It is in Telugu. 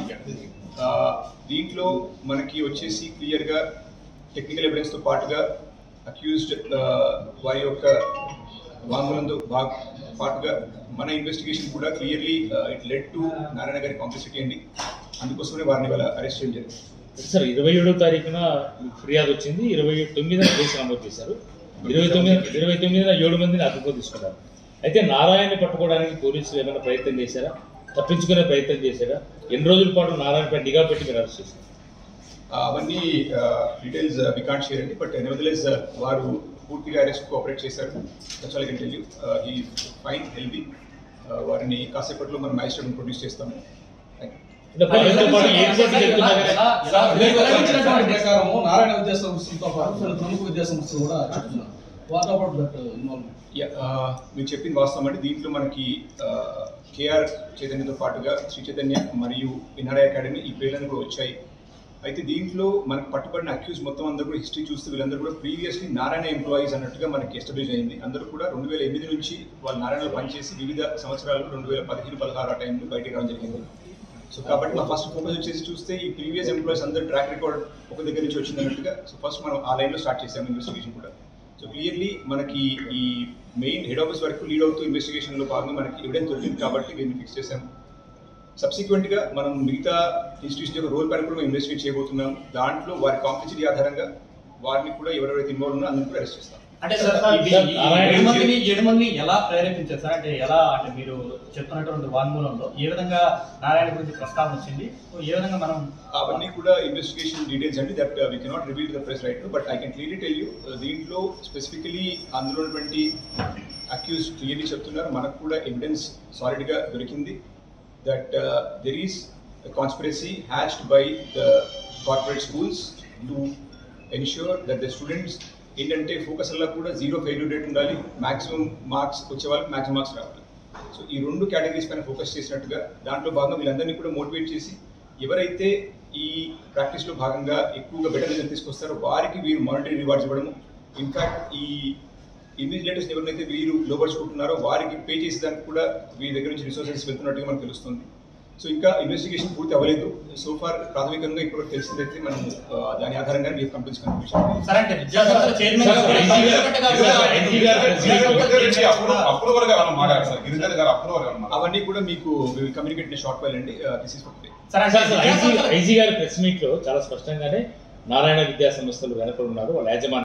ఆ, దీంట్లో మనకి వచ్చేసి క్లియర్గా టెక్నికల్ ఎవిడెన్స్తో పాటుగా అక్యూజ్డ్ వారి యొక్క వాంగ్మూలంతో బా- పాటుగా మన ఇన్వెస్టిగేషన్ కూడా clearly it led to Narayana గారి కాంప్లిసిటీ అండి అందుకోసమే వారిని వాళ్ళ అరెస్ట్ చేయడం జరిగింది సార్ ఇరవై ఏడో తారీఖున మీకు ఫిర్యాదు వచ్చింది ఇరవై తొమ్మిదిన కేసు నమోదు చేశారు ఇరవై తొమ్మిది ఇరవై తొమ్మిదిన ఏడు మందిని అదుపులో తీసుకున్నారు అయితే నారాయణని పట్టుకోవడానికి పోలీసులు ఏమైనా ప్రయత్నం చేశారా తప్పించుకునే ప్రయత్నం చేశారా ఎన్ని రోజుల పాటు నారాయణపై నిఘా పెట్టి మీరు అరెస్ట్ చేశారు ఆ, అవన్నీ డీటెయిల్స్ వి కాంట్ షేర్ అండి బట్ నెవర్దలెస్ వారు పూర్తిగా అరెస్ట్ కోఆపరేట్ చేశారు that's all I can tell you he fine healthy వారిని కాసేపట్లో మనం మ్యాజిస్ట్రేట్ ప్రొడ్యూస్ చేస్తాము థ్యాంక్ యూ అంటే భయంతో పాటు ఏం చేసి చెప్తున్నారు ఎలా- ఎలా- మీరు వెల్లడించినటువంటి ప్రకారము నారాయణ విద్యా సంస్థలతో పాటు కొన్ని ప్రముఖ విద్యా సంస్థలు కూడా చెప్తున్నారు what about that involvement yeah, ఆ, మీరు చెప్పింది వాస్తవం అండి దీంట్లో మనకి కేఆర్ చైతన్యతో పాటుగా శ్రీ చైతన్య మరియు వినారాయ అకాడమీ ఈ పేర్లను కూడా వచ్చాయి అయితే దీంట్లో మనకు పట్టుబడిన అక్యూజ్ మొత్తం అందరూ కూడా హిస్టరీ చూస్తే వీళ్ళందరూ కూడా ప్రీవియస్లీ నారాయణ ఎంప్లాయీస్ అన్నట్టుగా మనకి ఎస్టాబ్లిష్ అయింది అందరూ కూడా రెండు వేల ఎనిమిది నుంచి వాళ్ళు నారాయణలో పనిచేసి వివిధ సంవత్సరాలు రెండు వేల పదిహేను పదహారు ఆ టైంలో బయటికి రావడం జరిగింది సో కాబట్టి మా ఫస్ట్ ఫోకస్ వచ్చేసి చూస్తే ఈ ప్రీవియస్ ఎంప్లాయీస్ అందరూ ట్రాక్ రికార్డ్ ఒక దగ్గర నుంచి వచ్చింది అన్నట్టుగా సో ఫస్ట్ మనం ఆ లైన్లో స్టార్ట్ చేసాము ఇన్వెస్టిగేషన్ కూడా సో క్లియర్లీ మనకి ఈ మెయిన్ హెడ్ ఆఫీస్ వరకు లీడ్ అవుతూ ఇన్వెస్టిగేషన్లో భాగంగా మనకి ఎవిడెన్స్ దొరికింది కాబట్టి దీన్ని ఫిక్స్ చేసాము సబ్సిక్వెంట్గా మనం మిగతా ఇన్స్టిట్యూషన్ యొక్క రోల్ పైన కూడా మేము ఇన్వెస్టిగేట్ చేయబోతున్నాం దాంట్లో వారి కాంప్లిసిటీ ఆధారంగా వారిని కూడా ఎవరెవరైతే ఇన్వాల్వ్ ఉన్నారో అందరినీ కూడా అరెస్ట్ చేస్తాం అంటే సార్ ఇది సార్, ఈ నారాయణ ఏడు మందిని ఏడు మందిని ఎలా ప్రేరేపించారు సార్ అంటే ఎలా అంటే మీరు చెప్తున్నటువంటి వాంగ్మూలంలో ఏ విధంగా నారాయణ గురించి ప్రస్తావన వచ్చింది సో ఏ విధంగా మనం అవన్నీ కూడా ఇన్వెస్టిగేషన్ డీటెయిల్స్ అండి that we cannot reveal the press right but I can clearly tell you దీంట్లో స్పెసిఫికలీ అందులో ఉన్నటువంటి అక్యూజ్ క్లియర్లీ చెప్తున్నారు మనకు కూడా ఎవిడెన్స్ సాలిడ్గా దొరికింది that there is conspiracy hatched by the corporate schools to ensure that the students ఏంటంటే ఫోకస్ అలా కూడా జీరో ఫెయిల్యూర్ రేట్ ఉండాలి మాక్సిమం మార్క్స్ వచ్చే వాళ్ళకి మాక్సిమం మార్క్స్ రావాలి సో ఈ రెండు కేటగిరీస్ పైన ఫోకస్ చేసినట్టుగా దాంట్లో భాగంగా వీళ్ళందరినీ కూడా మోటివేట్ చేసి ఎవరైతే ఈ ప్రాక్టీస్లో భాగంగా ఎక్కువగా బెటర్ రిజల్ట్ తీసుకొస్తారో వారికి వీరు మానిటరీ రివార్డ్స్ ఇవ్వడము ఇన్ఫాక్ట్ ఈ ఇన్విజిలేటర్స్ ఎవరినైతే వీరు లోపరుచుకుంటున్నారో వారికి పే చేసేదానికి కూడా వీరి దగ్గర నుంచి రిసోర్సెస్ వెళ్తున్నట్టుగా మనకు తెలుస్తుంది సో ఇంకా ఇన్వెస్టిగేషన్ పూర్తి అవ్వలేదు సో ఫార్ ప్రాథమికంగా ఇప్పుడు తెలిసిందైతే మనం ఆ, దాని ఆధారంగా మీరు కంప్లీట్ కన్ఫ్యూషన్ సార్ అంటే విద్యాసంస్థల చైర్మన్ సార్, ఐజీ గారు- ఐజీ గారు అప్రూవల్ గా ఏమన్నా మాట్లాడారు సార్ గిరిధర్ గారు అప్రూవల్ ఏమన్నా అవన్నీ కూడా మీకు కమ్యూనికేట్ షార్ట్ ఫైల్ అండి దిస్ ఇస్ ఫర్ సార్ అంటే సార్, సార్, ఐజీ విద్యాసంస్థల- ఐజీ గారి ప్రెస్ మీట్ లో చాలా స్పష్టంగానే నారాయణ విద్యా సంస్థలు వెనక ఉన్నారు వాళ్ళ యాజమాన్యం